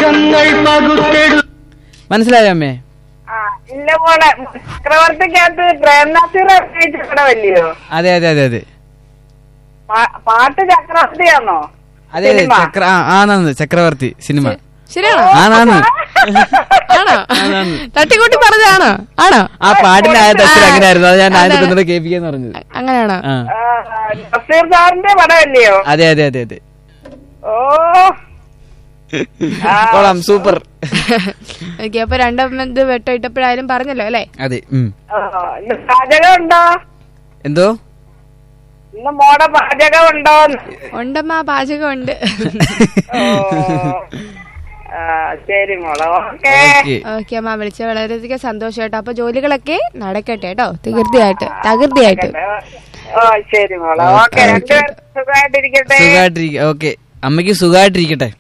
രഹസ്യങ്ങൾ പകുത്തെടു മനസ്സിലായോ അമ്മേ ആ ഇല്ല മോളെ ചക്രവർത്തിക്കകത്ത് പ്രേംനാഥിർ അഭിനയിച്ച പടമല്ലയോ അതെ അതെ അതെ അതെ പാ- പാട്ട് ചക്രവർത്തിയാണോ അതെ അതെ സിനിമ? ചക്ര ആ ആന്നാന്ന് ചക്രവർത്തി സിനിമ ശരിയാണോ ആന്നാന്ന് ആണോ തട്ടിക്കൂട്ടി പറഞ്ഞതാണോ ആണോ ആ പാട്ടിന്റെ ആദ്യത്തെ അക്ഷരം അങ്ങനെയായിരുന്നു അത് ഞാൻ ആദ്യത്തെ ഒന്നുകൂടെ കേൾപ്പിക്കാന്ന് പറഞ്ഞത് അ- അങ്ങനെയാണോ ആ ആ, നസീർ സാറിന്റെ പടമല്ലയോ അതെ അതെ അതെ അതെ ഓ ആ, കൊള്ളാം സൂപ്പർ ഓക്കെ അപ്പൊ രണ്ടും ഇത് വെട്ടം ഇട്ടപ്പോഴായാലും പറഞ്ഞല്ലോ അല്ലേ അതെ ഉം. ആ, ഇന്ന് പാചകം ഉണ്ടോ എന്തോ ഇന്ന് മോടെ പാചകം ഉണ്ടോ ഉണ്ടമ്മ പാചകം ഉണ്ട് ഓ ആ, ശരി മോളെ ഓക്കേ ഓക്കെ ഓക്കെ അമ്മ വിളിച്ച വളരെയധികം സന്തോഷം കേട്ടോ അപ്പൊ ജോലികളൊക്കെ നടക്കട്ടെ കേട്ടോ തീർച്ചയായിട്ട് തകൃതിയായിട്ട് ഓ ശരി മോളെ ഓക്കെ രണ്ടുപേരും സുഖമായിട്ടിരിക്കട്ടെ സുഖമായിട്ടിരിക്ക ഓക്കെ അമ്മയ്ക്ക് സുഖമായിട്ടിരിക്കട്ടെ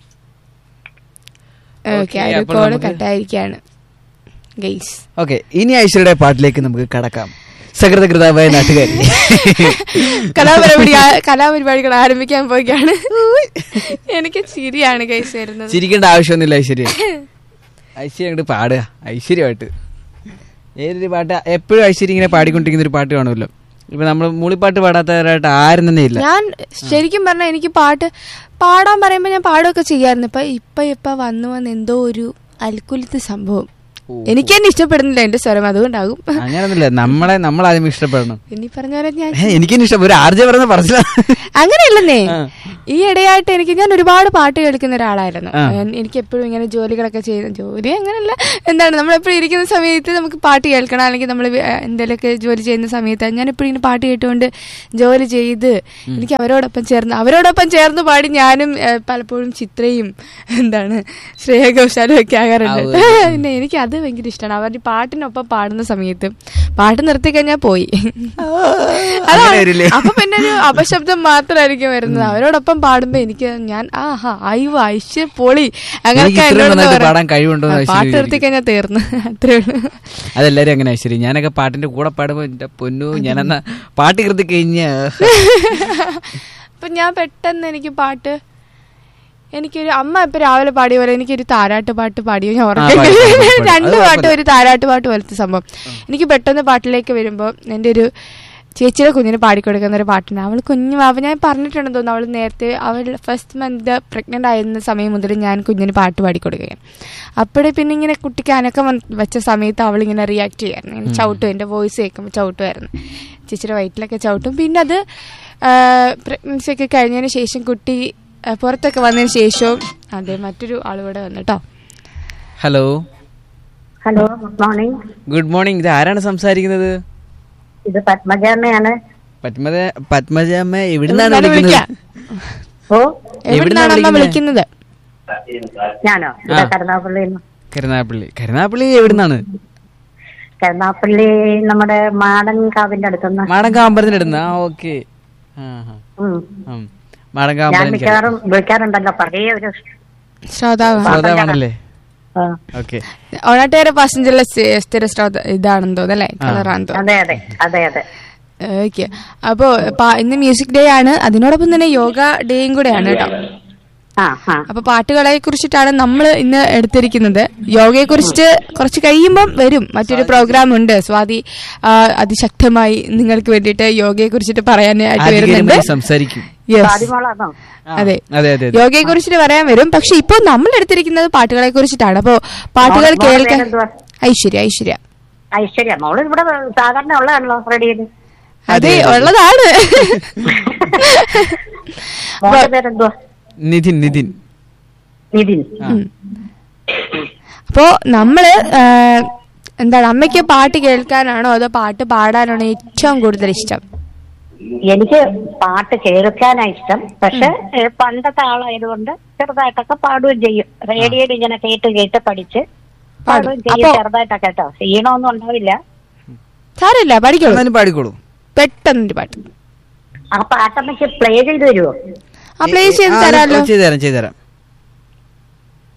ഓക്കെ Okay, ഒരു അപ്പോൾ കോള് നമുക്ക് കട്ടായിരിക്കാണ് ഗെയ്സ് ഓക്കെ ഇനി ഐശ്വര്യയുടെ പാട്ടിലേക്ക് നമുക്ക് കടക്കാം സകൃതകൃതാവായ നാട്ടുകാരി കലാപരിപാടി കലാപരിപാടികൾ ആരംഭിക്കാൻ പോയിക്കാണ് എനിക്ക് ചിരിയാണ് ഗൈസ് വരുന്നത് ചിരിക്കേണ്ട ആവശ്യമൊന്നുമില്ല ഐശ്വര്യ ഐശ്വര്യ അങ്ങോട്ട് പാടുക ഐശ്വര്യമായിട്ട് ഏതൊരു പാട്ട് എപ്പോഴും ഐശ്വര്യ ഇങ്ങനെ പാടിക്കൊണ്ടിരിക്കുന്ന ഒരു പാട്ട് കാണുമല്ലോ ഇപ്പൊ നമ്മൾ മൂളിപ്പാട്ട് പാടാത്തവരായിട്ട് ആരും തന്നെ ഇല്ല ഞാൻ ശരിക്കും പറഞ്ഞാൽ എനിക്ക് പാട്ട് പാടാൻ പറയുമ്പോ ഞാൻ പാടുകയൊക്കെ ചെയ്യാറുണ്ട് ഇപ്പൊ ഇപ്പൊ ഇപ്പൊ വന്നു വന്ന് എന്തോ ഒരു അൽക്കുലത്ത് സംഭവം എനിക്ക് തന്നെ ഇഷ്ടപ്പെടുന്നില്ല എന്റെ സ്വരം അതുകൊണ്ടാകും അങ്ങനെയൊന്നുമില്ല നമ്മളെ നമ്മൾ ആദ്യം ഇഷ്ടപ്പെടണം ഇനി പറഞ്ഞ പോലെ ഞാൻ ഏ, എനിക്കെന്നെ ഇഷ്ടം ഒരു ആർജ പറഞ്ഞ പറഞ്ഞില്ല അങ്ങനെയല്ലെന്നേ ആ. ഈ ഇടയായിട്ട് എനിക്ക് ഞാൻ ഒരുപാട് പാട്ട് കേൾക്കുന്ന ഒരാളായിരുന്നു ആ. ഞാൻ- എനിക്ക് എപ്പോഴും ഇങ്ങനെ ജോലികളൊക്കെ ചെയ്യുന്ന ജോലി അങ്ങനെയല്ല എന്താണ് നമ്മളെപ്പോഴും ഇരിക്കുന്ന സമയത്ത് നമുക്ക് പാട്ട് കേൾക്കണം അല്ലെങ്കിൽ നമ്മൾ എന്തെങ്കിലുമൊക്കെ ജോലി ചെയ്യുന്ന സമയത്ത് ഞാൻ എപ്പോഴും ഇങ്ങനെ പാട്ട് കേട്ടുകൊണ്ട് ജോലി ചെയ്ത് എനിക്ക് അവരോടൊപ്പം ചേർന്ന് അവരോടൊപ്പം ചേർന്ന് പാടി ഞാനും ഏ, പലപ്പോഴും ചിത്രയും എന്താണ് ശ്രേയ ഘോഷാലും ഒക്കെ ആകാറുണ്ട് ആ, പിന്നെ എനിക്ക് അത് ഭയങ്കര ഇഷ്ടമാണ് അവരുടെ പാട്ടിനൊപ്പം പാടുന്ന സമയത്ത് പാട്ട് നിർത്തി കഴിഞ്ഞാൽ പോയി അങ്ങനെ വരില്ലേ? അപ്പൊ പിന്നെ ഒരു അപശബ്ദം മാത്രമായിരിക്കും വരുന്നത് അവരോടൊപ്പം പാടുമ്പോ എനിക്ക് ഞാൻ ആഹാ അയ്യോ ഐശ്വര്യ പൊളി എനിക്ക് ഇത്രയും എന്നോട് നന്നായിട്ട് പറയും. പാടാൻ കഴിവുണ്ടോന്ന് ആ, ഐശ്വര്യ പാട്ട് നിർത്തി കഴിഞ്ഞാൽ തീർന്നു അത്രേ ഉള്ളൂ അതെല്ലാരും അങ്ങനെ ഐശ്വര്യ ഞാനൊക്കെ പാട്ടിന്റെ കൂടെ പാടുമ്പോ എന്റെ പൊന്നു ഞാനെന്നാ പാട്ട് കൃതി കഴിഞ്ഞ അപ്പൊ ഞാൻ പെട്ടെന്ന് എനിക്ക് പാട്ട് എനിക്കൊരു അമ്മ ഇപ്പൊ രാവിലെ പാടിയ പോലെ എനിക്കൊരു താരാട്ട് പാട്ട് പാടിയോ ഞാൻ പാടി, പാടി, പാടി, പാടി. രണ്ട് അത് പാട്ട് കുഴപ്പമില്ല. ഒരു താരാട്ട് പാട്ട് പോലത്തെ സംഭവം എനിക്ക് പെട്ടെന്ന് പാട്ടിലേക്ക് വരുമ്പോൾ എൻ്റെ ഒരു ചേച്ചിയുടെ കുഞ്ഞിന് പാടിക്കൊടുക്കുന്ന ഒരു പാട്ടുണ്ട് അവൾ കുഞ്ഞു അവ ഞാൻ പറഞ്ഞിട്ടുണ്ടെന്ന് തോന്നുന്നു അവൾ നേരത്തെ അവൾ ഫസ്റ്റ് മന്ത് പ്രഗ്നന്റ് ആയിരുന്ന സമയം മുതൽ ഞാൻ കുഞ്ഞിന് പാട്ട് പാടിക്കൊടുക്കുകയാണ് അപ്പോഴേ പിന്നെ ഇങ്ങനെ കുട്ടിക്ക് അനക്കം വന്ന് വെച്ച സമയത്ത് അവൾ ഇങ്ങനെ റിയാക്ട് ചെയ്യായിരുന്നു ഇങ്ങനെ ചവിട്ടും എൻ്റെ വോയിസ് കേൾക്കുമ്പോൾ ചവിട്ടുമായിരുന്നു ചേച്ചിയുടെ വയറ്റിലൊക്കെ ചവിട്ടും പിന്നെ അത് പ്രഗ്നൻസി ഒക്കെ കഴിഞ്ഞതിന് ശേഷം കുട്ടി ആ, പുറത്തൊക്കെ വന്നതിന് ശേഷവും അതെ മറ്റൊരു ആളിവിടെ വന്നു കേട്ടോ hello hello good morning good morning ഇത് ആരാണ് സംസാരിക്കുന്നത് ഇത് പത്മജാമ്മയാണ് പത്മജ പത്മജമ്മ എവിടുന്നാണ് എന്നാലും വിളിക്കുന്നത് ഓ എവിടുന്നാണ് അമ്മ വിളിക്കുന്നത് ഞാനോ ഇവിടെ ആ. കരുനാപ്പള്ളി കരുനാപ്പള്ളി കരുനാപ്പള്ളി എവിടുന്നാണ് കരുനാപ്പള്ളി നമ്മുടെ മാടൻകാവിന്റെ അടുത്തുനിന്ന് മാടങ്ക അമ്പലത്തിന്റെ അടുത്ത് ആ ഓക്കെ ഉം. മാടങ്ക ഞാൻ അമ്പലം മിക്കവാറും വിളിക്കാറുണ്ടല്ലോ പഴയ ഒരു ശ്രോതാവ് ശ്രോതാവാണല്ലേ ആ, ഓക്കെ ഓണാട്ടുകാര പാസഞ്ചറിലെ സ്ഥി- സ്ഥിര ശ്രോത ഇതാണെന്ന് തോന്നുന്നു അല്ലേ കളറാണെന്ന് തോന്നുന്നു അതെ അതെ അതെ അതെ ഓക്കെ അപ്പോ പാ- ഇന്ന് മ്യൂസിക് ഡേ ആണ് അതിനോടൊപ്പം തന്നെ യോഗ ഡേയും കൂടെയാണ് കേട്ടോ ആ ആ അപ്പൊ പാട്ടുകളെ കുറിച്ചിട്ടാണ് നമ്മൾ ഇന്ന് എടുത്തിരിക്കുന്നത് യോഗയെ കുറിച്ചിട്ട് കുറച്ച് കഴിയുമ്പം വരും മറ്റൊരു പ്രോഗ്രാം ഉണ്ട് സ്വാതി ആ, അതിശക്തമായി നിങ്ങൾക്ക് വേണ്ടിയിട്ട് യോഗയെ കുറിച്ചിട്ട് പറയാനായിട്ട് വരുന്നുണ്ട് ആധികാരികമായി സംസാരിക്കും Yes. സാദിമോളാണോ ആ, അതെ അതെ അതെ അതെ. യോഗയെ കുറിച്ചിട്ട് പറയാൻ വരും പക്ഷെ ഇപ്പൊ നമ്മൾ എടുത്തിരിക്കുന്നത് പാട്ടുകളെ കുറിച്ചിട്ടാണ് അപ്പോ പാട്ടുകൾ മോളെ- മോളെ കേൾക്കാൻ പേരെന്തുവാ? ഐശ്വര്യ ഐശ്വര്യ ഐശ്വര്യ മോള് ഇവിടെ സാധാരണ ഉള്ളതാണല്ലോ റെഡിയിൽ അതെ ഉള്ളതാണ് മോളുടെ പേരെന്തുവാ നിതിൻ നിതിൻ നിതിൻ ആ. അപ്പോ നമ്മള് ആ, എന്താണ് അമ്മയ്ക്ക് പാട്ട് കേൾക്കാനാണോ അതോ പാട്ട് പാടാനാണോ ഏറ്റവും കൂടുതൽ ഇഷ്ടം എനിക്ക് പാട്ട് കേൾക്കാനാ ഇഷ്ടം പക്ഷെ ഏ, പണ്ടത്തെ ആളായതുകൊണ്ട് ചെറുതായിട്ടൊക്കെ പാടുകയും ചെയ്യും റേഡിയോയിൽ ഇങ്ങനെ കേട്ട് കേട്ട് പഠിച്ച് പാടുകയും ചെയ്യും അപ്പോ- ചെറുതായിട്ടൊക്കെ കേട്ടോ ക്ഷീണമൊന്നും ഉണ്ടാവില്ല സാരമില്ല പഠിക്കോളൂ എന്നാലും പാടിക്കോളൂ പെട്ടെന്നൊരു പാട്ട് ആ പാട്ടമ്മയ്ക്ക് പ്ലേ ചെയ്ത് തരുമോ ആ പ്ലേ ചെയ്ത് ആ, തരാമല്ലോ ചെയ്തുതരാം ചെയ്തുതരാം